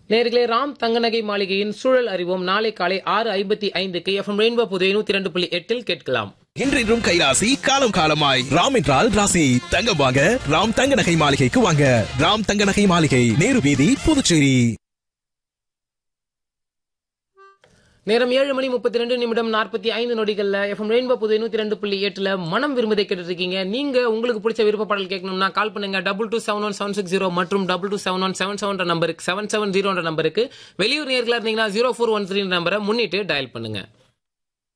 நேர்களே ராம் தங்கநகை மாளிகையின் சூழல் அறிவோம் நாளை காலை ஆறு ஐம்பத்தி ஐந்துக்கு எஃப்எம் ரெயின்போ புதுவை நூத்தி ரெண்டு புள்ளி எட்டில் கேட்கலாம் இன்றின்றும் கைராசி காலம் காலமாய் ராம் என்றால் ராசி தங்கம் வாங்க ராம் தங்க நகை மாளிகைக்கு வாங்க ராம் தங்க நகை மாளிகை நேரு வீதி புதுச்சேரி நேரம் ஏழு மணி முப்பத்தி ரெண்டு நிமிடம் நாற்பத்தி ஐந்து நொடிகள்ல எஃப்எம் ரெயின்போ புதுவை நூத்தி ரெண்டு புள்ளி எட்டுல மனம் விரும்பதை கேட்டுட்டு இருக்கீங்க நீங்க உங்களுக்கு பிடிச்ச விருப்ப பாடல் கேட்கணும்னா கால் பண்ணுங்க double two seven one seven six zero மற்றும் double two seven one seven seven நம்பருக்கு செவன் செவன் ஜீரோன்ற நம்பருக்கு வெளியூர் நேர்களா இருந்தீங்கன்னா ஜீரோ ஃபோர் ஒன் த்ரீ நம்பரை முன்னிட்டு டயல் பண்ணுங்க